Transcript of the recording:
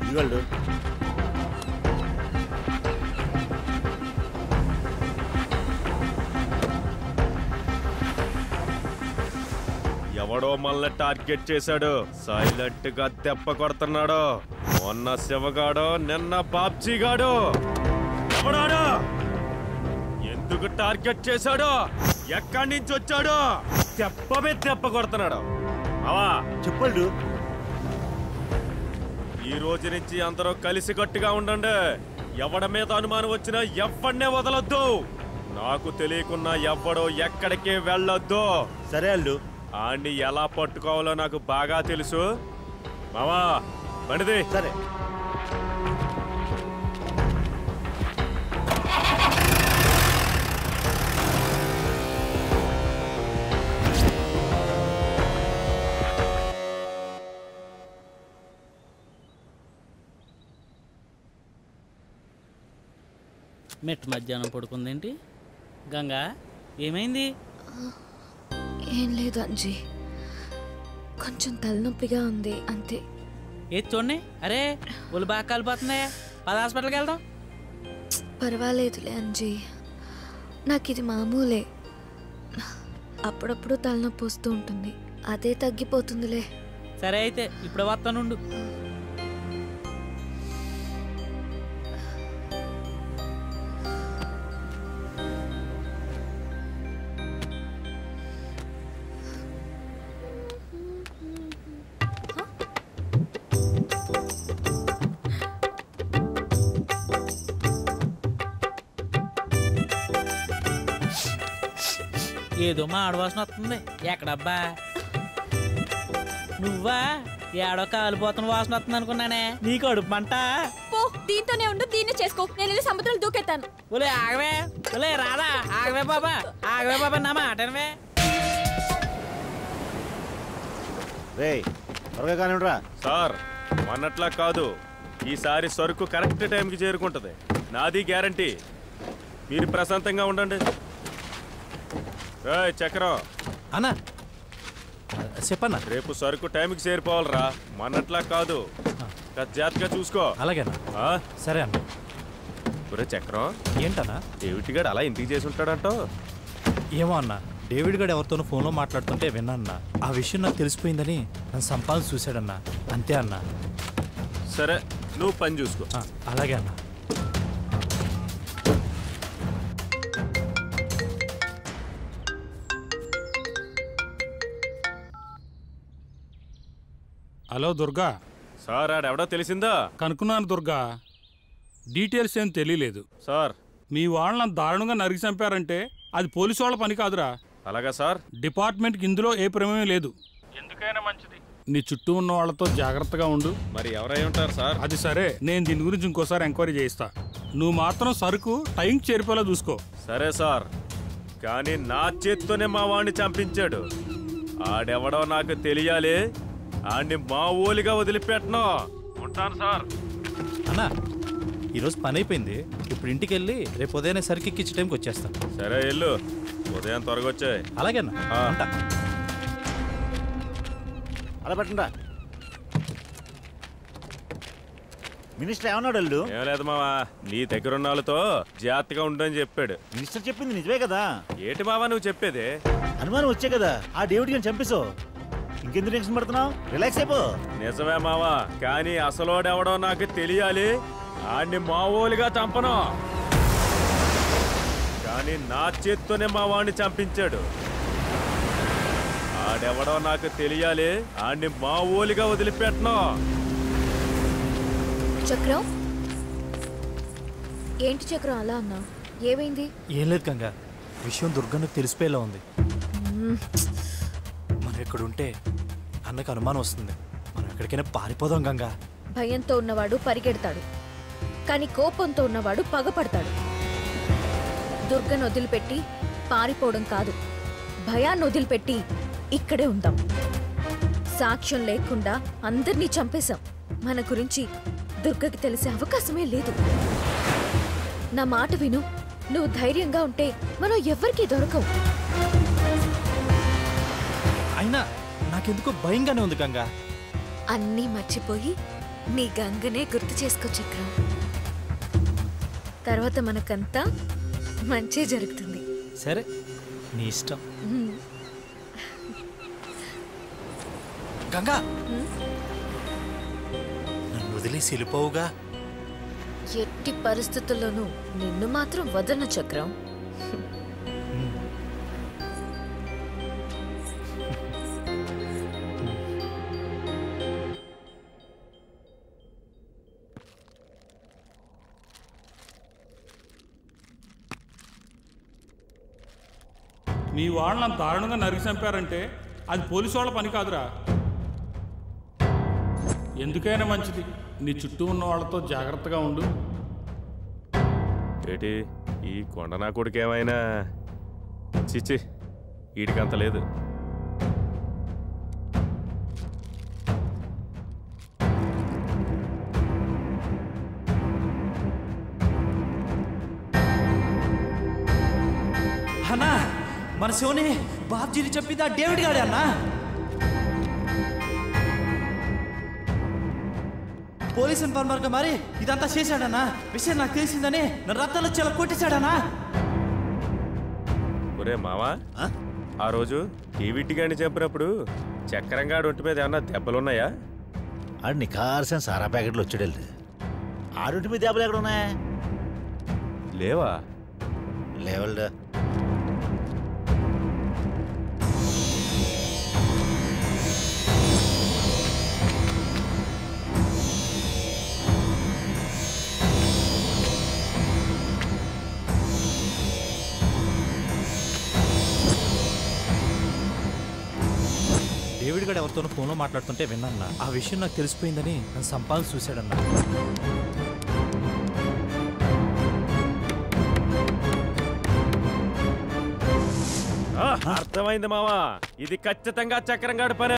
ఇవాళ్ళు ఎవడో మళ్ళీ టార్గెట్ చేశాడు సైలెంట్ గా దెబ్బ కొడుతున్నాడు మొన్న శివగాడు నిన్న బాబ్జీగాడు ఎవడాడు ఎందుకు టార్గెట్ చేశాడు ఎక్కడి నుంచి వచ్చాడు దెబ్బ మీద దెబ్బ కొడుతున్నాడు అవా చెప్పల్డు ఈ రోజు నుంచి అందరూ కలిసి కట్టుగా ఉండండి ఎవడ మీద అనుమానం వచ్చినా ఎవడనే వదలొద్దు నాకు తెలియకున్నా ఎవ్వడో ఎక్కడికి వెళ్ళొద్దు సరే అల్లు ఆడిని ఎలా పట్టుకోవాలో నాకు బాగా తెలుసు మావా బండిది సరే మెట్టు మధ్యాహ్నం పడుకుందేంటి గంగా ఏమైంది ఏం లేదు అంజీ కొంచెం తలనొప్పిగా ఉంది అంతే ఏది చూడండి అరే ఒళ్ళు బాగా కాలిపోతుంది పద హాస్పిటల్కి వెళ్దాం పర్వాలేదులే అంజీ నాకు ఇది మామూలే అప్పుడప్పుడు తలనొప్పి వస్తూ ఉంటుంది అదే తగ్గిపోతుందిలే సరే అయితే ఇప్పుడు వస్తానుండు ఏదో మా ఆడవాసన వస్తుంది ఎక్కడబ్బా నువ్వా ఏడో కాలిపోతున్న వాసన వస్తుంది అనుకున్నానే నీ కడుపు మంట పో దీంతోనే ఉండు దీన్నే చేసుకో నేను వెళ్ళి సముద్రంలో దూకెత్తాను ఒలే ఆగవే ఒలే రాదా ఆగవే బాబా ఆగవే బాబా నా మాటనవే రే త్వరగా కానివ్వరా సార్ మొన్నట్లా కాదు ఈసారి సరుకు కరెక్ట్ టైంకి చేరుకుంటది నాది గ్యారంటీ మీరు ప్రశాంతంగా ఉండండి ఏయ్, చక్రం అన్నా చెప్పన్నా రేపు సరుకు టైంకి చేరిపోవాలరా మొన్నట్లా కాదు కాస్త జాగ్రత్తగా చూసుకో అలాగేనా ఆ? సరే అన్న ఒరే చక్రం ఏంటన్నా డేవిడ్ గాడు అలా ఇంటికి చేసి ఉంటాడంటావు ఏమో అన్న డేవిడ్ గడ్ ఎవరితోనో ఫోన్లో మాట్లాడుతుంటే విన్నాన్న ఆ విషయం నాకు తెలిసిపోయిందని నన్ను సంపాదన చూశాడన్నా అంతే అన్న సరే నువ్వు పని చూసుకో ఆ, అలాగే అన్న హలో దుర్గా సార్ ఆడెవడో తెలిసిందా కనుక్కున్నాను దుర్గా డీటెయిల్స్ ఏం తెలియలేదు సార్ మీ వాళ్ళని దారుణంగా నరికి చంపారంటే అది పోలీసు వాళ్ళ పని కాదురా అలాగా సార్ డిపార్ట్మెంట్కి ఇందులో ఏ ప్రమేయం లేదు ఎందుకైనా మంచిది నీ చుట్టూ ఉన్న వాళ్ళతో జాగ్రత్తగా ఉండు మరి ఎవరై ఉంటారు సార్ అది సరే నేను దీని గురించి ఇంకోసారి ఎంక్వైరీ చేయిస్తా నువ్వు మాత్రం సరుకు టైంకి చేరిపోయేలా చూసుకో సరే సార్ కానీ నా చేత్తోనే మా వాడిని చంపించాడు ఆడెవడో నాకు తెలియాలి ఆడిని మా ఊలిగా వదిలిపెట్టను ఉంటాను సార్ అన్న ఈరోజు పని అయిపోయింది ఇప్పుడు ఇంటికి వెళ్ళి రేపు ఉదయాన్నే సరికి ఎక్కించే టైంకి వచ్చేస్తాను సరే ఎల్లు ఉదయం త్వరగా వచ్చాయి అలాగే అన్న ఆ. ఉంటా. అలా పెట్టండా మినిస్టర్ ఏమన్నాడు అల్లు ఏం లేదు మావా నీ దగ్గర ఉన్న వాళ్ళతో జాగ్రత్తగా ఉండని చెప్పాడు మినిస్టర్ చెప్పింది నిజమే కదా ఏటి మావా నువ్వు చెప్పేది అనుమానం వచ్చే కదా ఆ డేవిడ్ గారిని చంపేశావు ఇంకెందుకు టెన్షన్ పడుతున్నావు రిలాక్స్ అయిపో నిజమే మావా కానీ అసలోడెవడో నాకు తెలియాలి ఆడిని మావోలుగా చంపను కానీ నా చేత్తోనే మా వాడిని చంపించాడు ఆడెవడో నాకు తెలియాలి ఆడిని మావోలుగా వదిలిపెట్టను చక్రం ఏంటి చక్రం అలా అన్నా ఏమైంది ఏం లేదు గంగా విషయం దుర్గన్నకు తెలిసిపోయేలా ఉంది మనం ఇక్కడ ఉంటే అన్నకు అనుమానం వస్తుంది మనం ఎక్కడికైనా పారిపోదాం గంగా భయంతో ఉన్నవాడు పరిగెడతాడు కానీ కోపంతో ఉన్నవాడు పగపడతాడు దుర్గను వదిలిపెట్టి పారిపోవడం కాదు భయాన్ని వదిలిపెట్టి ఇక్కడే ఉందాం సాక్ష్యం లేకుండా అందరినీ చంపేశాం మన గురించి దుర్గకి తెలిసే అవకాశమే లేదు నా మాట విను నువ్వు ధైర్యంగా ఉంటే మనం ఎవ్వరికీ దొరకవు అయినా నాకెందుకో భయంగానే ఉంది గంగా అన్నీ మర్చిపోయి నీ గంగనే గుర్తు చేసుకో చక్రం తర్వాత మనకంతా మంచి జరుగుతుంది సరే నీ ఇష్టం గంగా నన్ను వదిలేసి వెళ్ళిపోవుగా ఎట్టి పరిస్థితుల్లోనూ నిన్ను మాత్రం వదలను చక్రం మీ వాళ్ళని అంత దారుణంగా నరికి చంపారంటే అది పోలీసు వాళ్ళ పని కాదురా ఎందుకైనా మంచిది నీ చుట్టూ ఉన్న వాళ్ళతో జాగ్రత్తగా ఉండు ఏటి ఈ కొండ నా కొడుకు ఏమైనా చిచ్చి వీడికంత లేదు అన్నా మన శివుని బాబ్జీని చెప్పింది ఆ డేవిడ్ గాడే అన్నా పోలీస్ ఇన్ఫార్మర్ గా మరి ఇదంతా చేశాడన్నా విషయం నాకు తెలిసిందని నా రత్నాలు చాలా కొట్టేశాడన్నా ఒరే మావా ఆ రోజు టీవీటీ గాని చంపినప్పుడు చక్రంగాడు ఒంటి మీద ఏమన్నా దెబ్బలున్నాయా ఆడు నీ కార్సిన సారా ప్యాకెట్లు వచ్చాడు ఆడుంటి మీద దెబ్బలు ఎక్కడ ఉన్నాయా లేవా లేవల్డా డేవిడ్ గారు ఎవరితోనో ఫోన్లో మాట్లాడుతుంటే విన్నా ఆ విషయం నాకు తెలిసిపోయిందని నన్ను సంపాదన చూశాడన్నా ఆ, అర్థమైంది మావా ఇది ఖచ్చితంగా చక్రంగాడి పని